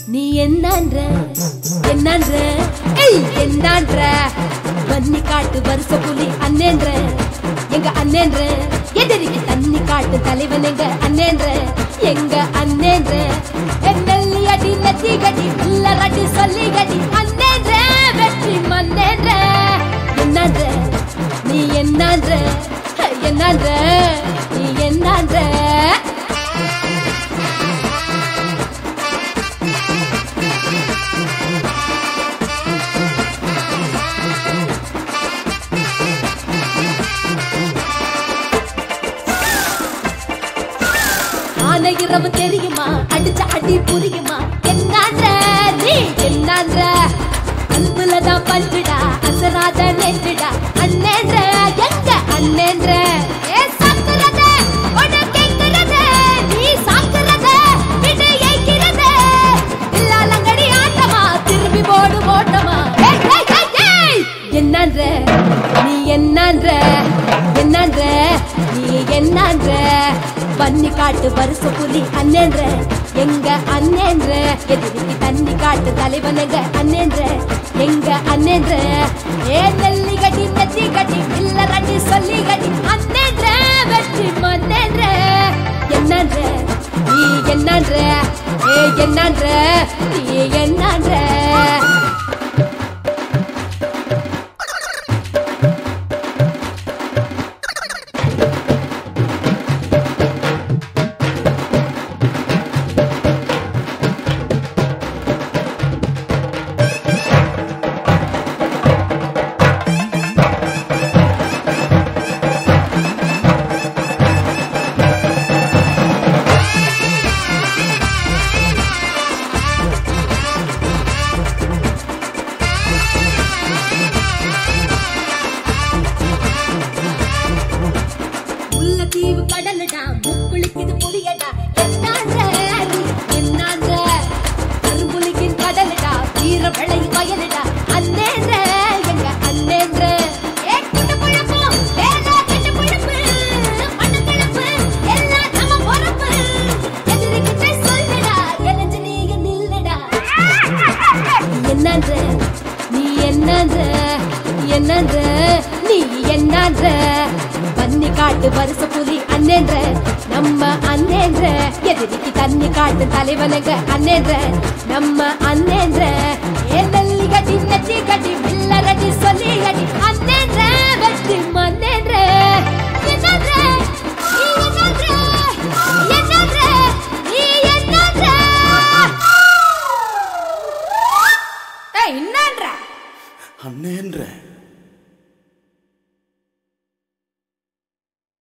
நீ என்னான்ற என்னான்ற ஏய் என்னான்ற வன்னி காட்டு வருஷ புலி அண்ணேன்ற எங்க அண்ணேன்ற எதிரிக்கு தண்ணி காட்டு தலைவன் எங்க அண்ணேன்ற எங்க அண்ணேன்ற நெல்லி அடி நெத்தி கடி பிள்ளரடி சொல்லி கடி அண்ணேன்ற வெற்றி மண்ணேன்ற என்னான்ற நீ என்னான்ற என்னான்ற நீ என்னான்ற ஆன இரவு தெரியுமா அடிச்ச அடி புரியுமா என்னான்ற நீ என்னான்ற அன்புலதான் பஞ்சுடா அசராத நெஞ்சுடா அண்ணேன்ற எங்க அண்ணேன்ற ஏ சாக்குறத உன கேக்குறத நீ சாக்குறத விடு ஏய்க்கிறத இல்லாலங்கடி ஆட்டமா திரும்பி போடு ஓட்டமா ஏய், ஏய், ஏய், ஏய். என்னான்ற நீ என்னான்ற என்னான்ற நீ என்னான்ற பன்னி காட்டு வருஷ புலி அண்ணேன்ற எங்க அண்ணேன்ற எதிரிக்கு தண்ணி காட்டு தலைவனங்க அண்ணேன்ற எங்க அண்ணேன்ற ஏ நெல்லி கட்டி நெத்தி கட்டி இல்ல ரட்டி சொல்லி கட்டி அண்ணேன்ற வெற்றி மண்ணேன்ற என்னான்ற நீ என்னான்ற ஏ என்னான்ற நீ என்னான்ற முல்லைத்தீவு கடலுடா முக்குளிக்குது புளியடா என்னான்ற நீ என்னான்ற கரும்புலிக்கின் கடலுடா வீர விளை வயலுடா அண்ணேன்ற எங்க அண்ணேன்ற ஏ குண்டு குழப்பு, வேலை கெட்டு புழுப்பு, மண்ணு கிளப்பு, எல்லாம் நம்ம பொறுப்பு. எதிரிக்கிட்ட சொல்லுடா, எலஞ்சு நீங்க நில்லுடா. என்னான்ற நீ என்னான்ற என்னான்ற நீ என்னான்ற பன்னி காட்டு வருஷ புலி அண்ணேன்ற நம்ம அண்ணேன்ற எதிரிக்கு தண்ணி காட்டு தலைவனங்க அண்ணேன்ற நம்ம அண்ணேன்ற ஏ நெல்லி கட்டி நெத்தி கட்டி வில்லரடி சொல்லி கட்டி அண்ணேன்ற வெற்றி மண்ணேன்ற என்னான்ற நீ என்னான்ற என்னான்ற நீ என்னான்ற ஏய் என்னன்ற அண்ணேன்ற